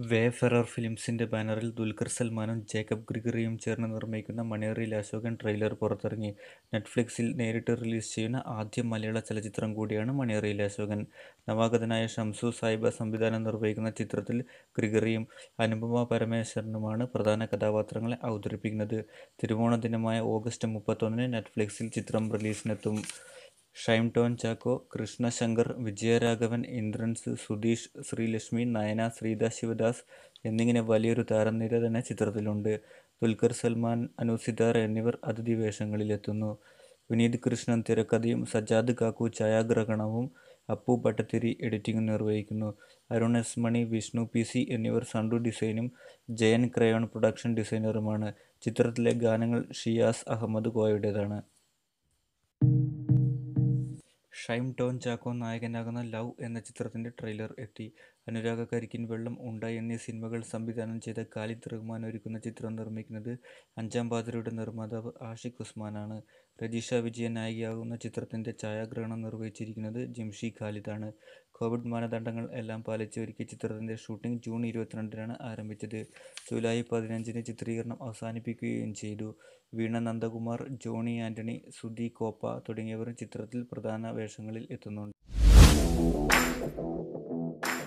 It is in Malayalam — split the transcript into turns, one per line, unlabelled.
വേഫെറർ ഫിലിംസിന്റെ ബാനറിൽ ദുൽഖർ സൽമാനും ജേക്കബ് ഗ്രിഗറിയും ചേർന്ന് നിർമ്മിക്കുന്ന മണിയറയിൽ അശോകൻ ട്രെയിലർ പുറത്തിറങ്ങി. നെറ്റ്ഫ്ലിക്സിൽ നേരിട്ട് റിലീസ് ചെയ്യുന്ന ആദ്യ മലയാള ചലച്ചിത്രം കൂടിയാണ് മണിയറയിൽ അശോകൻ. നവാഗതനായ ഷംസു സായിബ സംവിധാനം നിർവഹിക്കുന്ന ചിത്രത്തിൽ ഗ്രിഗറിയും അനുപമ പരമേശ്വരനുമാണ് പ്രധാന കഥാപാത്രങ്ങളെ അവതരിപ്പിക്കുന്നത്. തിരുവോണദിനമായ ഓഗസ്റ്റ് മുപ്പത്തൊന്നിന് നെറ്റ്ഫ്ലിക്സിൽ ചിത്രം റിലീസിനെത്തും. ഷൈൻ ടോം ചാക്കോ, കൃഷ്ണ ശങ്കർ, വിജയരാഘവൻ, ഇന്ദ്രൻസ്, സുധീഷ്, ശ്രീലക്ഷ്മി, നയന, ശ്രീത ശിവദാസ് എന്നിങ്ങനെ വലിയൊരു താരനിര തന്നെ ചിത്രത്തിലുണ്ട്. ദുൽഖർ സൽമാൻ, അനു സിതാര എന്നിവർ അതിഥി വേഷങ്ങളിലെത്തുന്നു. വിനീത് കൃഷ്ണൻ തിരക്കഥയും സജാദ് കാക്കു ഛായാഗ്രഹണവും അപ്പു ഭട്ടതിരി എഡിറ്റിംഗും നിർവഹിക്കുന്നു. Arun S Mani, Vishnu P C എന്നിവർ സൗണ്ട് ഡിസൈനും ജയൻ ക്രയോൺ പ്രൊഡക്ഷൻ ഡിസൈനറുമാണ്. ചിത്രത്തിലെ ഗാനങ്ങൾ ഷിയാസ് അഹമ്മദ് കോയയുടേതാണ്. ഷൈൻ ടോം ചാക്കോ നായകനാകുന്ന ലൗ എന്ന ചിത്രത്തിന്റെ ട്രെയിലർ എത്തി. അനുരാഗ കരിക്കിൻ, വെള്ളം, ഉണ്ട എന്നീ സിനിമകൾ സംവിധാനം ചെയ്ത ഖാലിദ് റഹ്മാൻ ഒരുക്കുന്ന ചിത്രം നിർമ്മിക്കുന്നത് അഞ്ചാം പാതിരയുടെ നിർമ്മാതാവ് ആഷിഖ് ഉസ്മാനാണ്. രജിഷ വിജയൻ നായികയാകുന്ന ചിത്രത്തിന്റെ ഛായാഗ്രഹണം നിർവഹിച്ചിരിക്കുന്നത് ജിംഷി ഖാലിദാണ്. കോവിഡ് മാനദണ്ഡങ്ങൾ എല്ലാം പാലിച്ച് ഒരുക്കിയ ചിത്രത്തിന്റെ ഷൂട്ടിംഗ് ജൂൺ ഇരുപത്തിരണ്ടിനാണ് ആരംഭിച്ചത്. ജൂലൈ പതിനഞ്ചിന് ചിത്രീകരണം അവസാനിപ്പിക്കുകയും ചെയ്തു. വീണ നന്ദകുമാർ, ജോണി ആന്റണി, സുധി കോപ്പ തുടങ്ങിയവരും ചിത്രത്തിൽ പ്രധാന വേഷങ്ങളിൽ എത്തുന്നുണ്ട്.